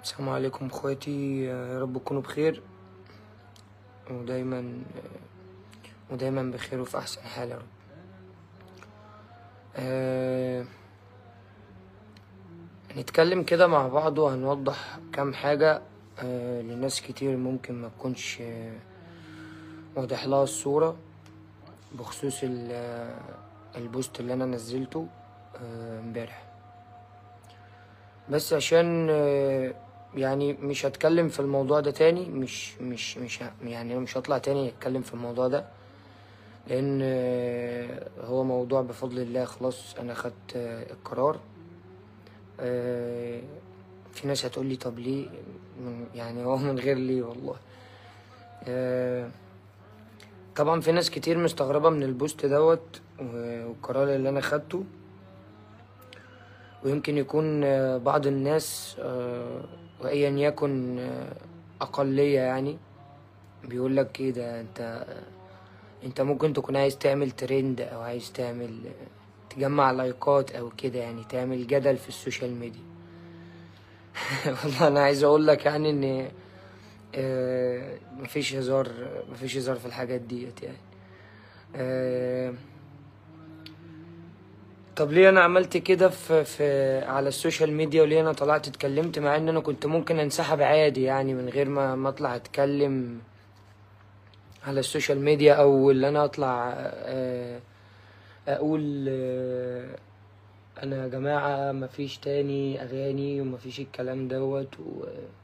السلام عليكم اخواتي يا رب تكونوا بخير ودايما ودايما بخير وفي احسن حال يا رب آه، هنتكلم كده مع بعض وهنوضح كام حاجة آه، لناس كتير ممكن ما تكونش آه، واضح لها الصورة بخصوص ال- آه، البوست اللي انا نزلته آه، امبارح بس عشان آه، يعني مش هتكلم في الموضوع ده تاني مش مش مش ه- يعني أنا مش هطلع تاني اتكلم في الموضوع ده لان آه، هو موضوع بفضل الله خلاص انا خدت آه، القرار آه، في ناس هتقول لي طب ليه من يعني هو من غير ليه والله آه، طبعا في ناس كتير مستغربة من البوست دوت و- والقرار اللي انا خدته ويمكن يكون آه، بعض الناس آه، وإيا يكن آه، أقلية يعني بيقول لك كده انت انت ممكن تكون عايز تعمل ترند او عايز تعمل تجمع لايكات او كده يعني تعمل جدل في السوشيال ميديا والله انا عايز اقول لك يعني ان آه، مفيش هزار مفيش هزار في الحاجات ديت يعني آه، طب ليه انا عملت كده في في على السوشيال ميديا وليه انا طلعت اتكلمت مع ان انا كنت ممكن انسحب عادي يعني من غير ما ما اطلع اتكلم على السوشيال ميديا او اللي انا اطلع آه، اقول آه، انا يا جماعة مفيش تاني اغاني ومفيش الكلام دوت و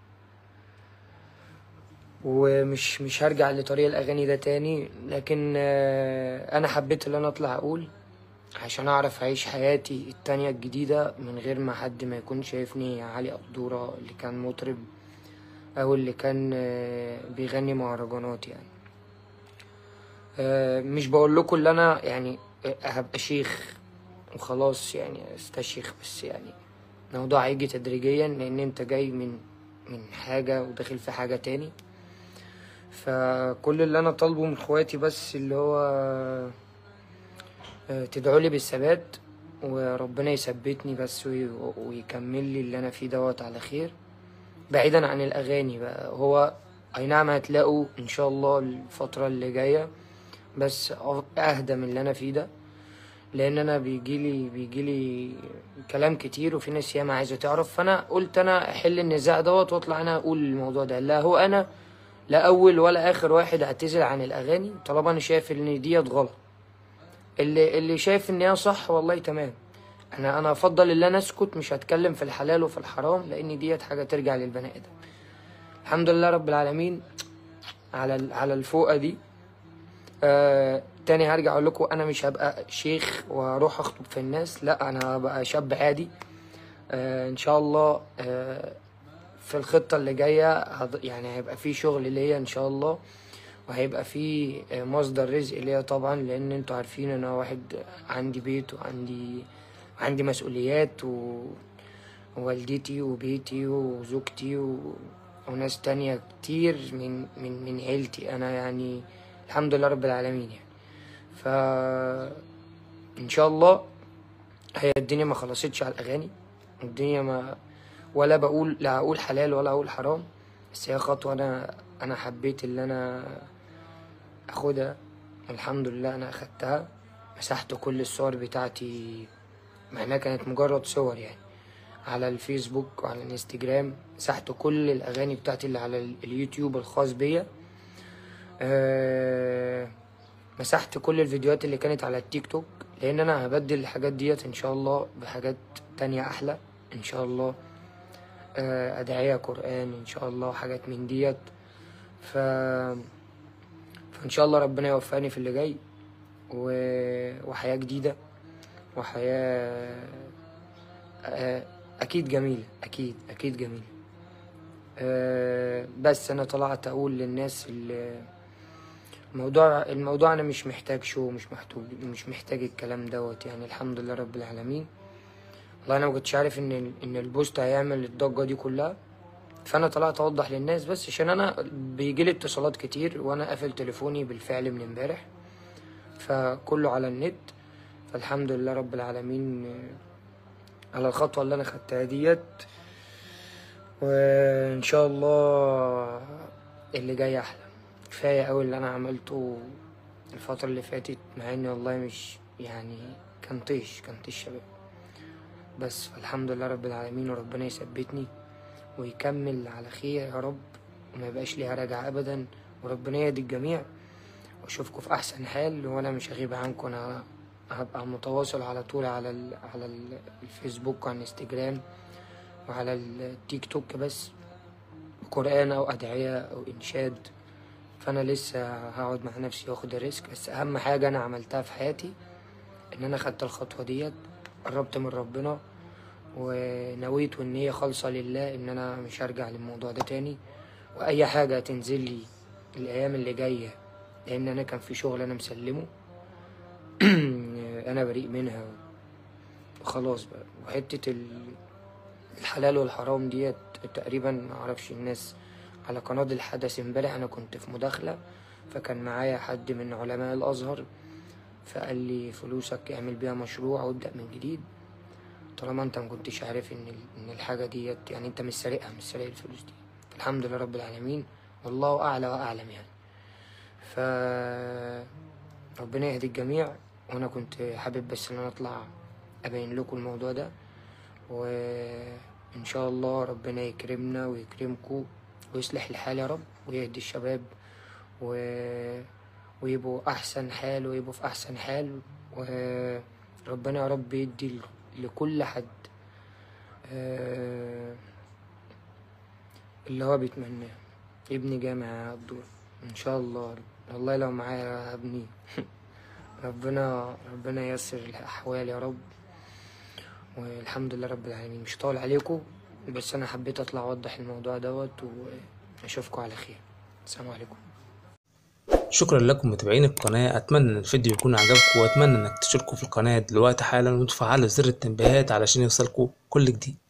ومش مش هرجع لطريق الاغاني ده تاني لكن آه، انا حبيت ان انا اطلع اقول عشان اعرف اعيش حياتي التانية الجديدة من غير ما حد ما يكون شايفني علي قدورة اللي كان مطرب او اللي كان آه، بيغني مهرجانات يعني آه، مش بقول لكم ان انا يعني آه، هبقى شيخ وخلاص يعني استشيخ بس يعني الموضوع هيجي تدريجيا لان انت جاي من من حاجة وداخل في حاجة تاني فكل اللي انا طالبه من اخواتي بس اللي هو آه، تدعوا لي بالثبات وربنا يثبتني بس وي- ويكمل لي اللي انا فيه دوت على خير بعيدا عن الاغاني بقى هو اي نعم هتلاقوا ان شاء الله الفترة اللي جاية بس أف- اهدى من اللي انا فيه ده لان انا بيجيلي بيجيلي كلام كتير وفي ناس ياما عايزه تعرف فانا قلت انا احل النزاع دوت واطلع انا اقول الموضوع ده لا هو انا لا اول ولا اخر واحد اعتذر عن الاغاني طالما انا شايف ان ديت غلط اللي اللي شايف ان هي صح والله تمام انا انا افضل ان انا اسكت مش هتكلم في الحلال وفي الحرام لان ديت حاجه ترجع للبني ادم الحمد لله رب العالمين على ال- على الفوقه دي آه تاني هرجع اقول لكم انا مش هبقى شيخ واروح اخطب في الناس لا انا هبقى شاب عادي آه ان شاء الله آه في الخطة اللي جاية هض- يعني هيبقى في شغل ليا ان شاء الله وهيبقى في آه، مصدر رزق ليا طبعا لان انتوا عارفين انا واحد عندي بيت وعندي عندي مسؤوليات و... ووالدتي وبيتي وزوجتي و... وناس تانية كتير من من من عيلتي انا يعني الحمد لله رب العالمين يعني ف ان شاء الله هي الدنيا ما خلصتش على الاغاني الدنيا ما ولا بقول لا اقول حلال ولا اقول حرام بس هي خطوه انا انا حبيت اللي انا اخدها الحمد لله انا اخدتها مسحت كل الصور بتاعتي مع انها كانت مجرد صور يعني على الفيسبوك وعلى الانستجرام مسحت كل الاغاني بتاعتي اللي على ال- اليوتيوب الخاص بيا أه مسحت كل الفيديوهات اللي كانت على التيك توك لان انا هبدل الحاجات ديت ان شاء الله بحاجات تانية احلى ان شاء الله آه، ادعية قرآن ان شاء الله حاجات من ديت ف فان شاء الله ربنا يوفقني في اللي جاي و... وحياة جديدة وحياة آه، اكيد جميلة اكيد اكيد جميلة آه، بس انا طلعت اقول للناس اللي الموضوع الموضوع انا مش محتاج شو مش محتاج مش محتاج الكلام دوت يعني الحمد لله رب العالمين والله انا ما كنتش عارف ان ان البوست هيعمل الضجه دي كلها فانا طلعت اوضح للناس بس عشان انا بيجيلي اتصالات كتير وانا قافل تليفوني بالفعل من امبارح فكله على النت فالحمد لله رب العالمين آه، على الخطوه اللي انا خدتها ديت وان شاء الله اللي جاي احلى كفايه قوي اللي انا عملته الفتره اللي فاتت مع اني والله مش يعني كان طيش كان طيش شباب بس الحمد لله رب العالمين وربنا يثبتني ويكمل على خير يا رب وما يبقاش ليها راجع ابدا وربنا يهدي الجميع واشوفكم في احسن حال وانا مش هغيب عنكم انا هبقى متواصل على طول على ال على ال الفيسبوك وعلى الانستجرام وعلى التيك توك بس قرآن او ادعية او انشاد فانا لسه هقعد مع نفسي واخد الريسك بس اهم حاجة انا عملتها في حياتي ان انا خدت الخطوة ديت قربت من ربنا ونويت والنية خالصة لله ان انا مش هرجع للموضوع ده تاني واي حاجة تنزل لي الايام اللي جاية لان انا كان في شغل انا مسلمه انا بريء منها وخلاص بقى وحتة ال- الحلال والحرام ديت تقريبا معرفش الناس على قناة الحدث امبارح انا كنت في مداخلة فكان معايا حد من علماء الازهر فقال لي فلوسك اعمل بيها مشروع وابدأ من جديد طالما انت ما كنتش عارف ان ال- ان الحاجة ديت يعني انت مش سارقها مش سارق الفلوس دي الحمد لله رب العالمين والله اعلى واعلم يعني ف ربنا يهدي الجميع وانا كنت حابب بس ان انا اطلع ابين لكم الموضوع ده وان شاء الله ربنا يكرمنا ويكرمكم ويصلح الحال يا رب ويهدي الشباب و... ويبقوا احسن حال ويبقوا في احسن حال وربنا يا رب يدي ل- لكل حد آه، اللي هو بيتمناه ابني جامع الدور ان شاء الله والله لو معايا ابني ربنا ربنا ييسر الاحوال يا رب والحمد لله رب العالمين مش طول عليكم بس انا حبيت اطلع اوضح الموضوع دوت واشوفكم على خير السلام عليكم شكرا لكم متابعين القناة أتمنى إن الفيديو يكون عجبكم وأتمنى إنك تشتركوا في القناة دلوقتي حالا وتفعلوا زر التنبيهات علشان يوصلكوا كل جديد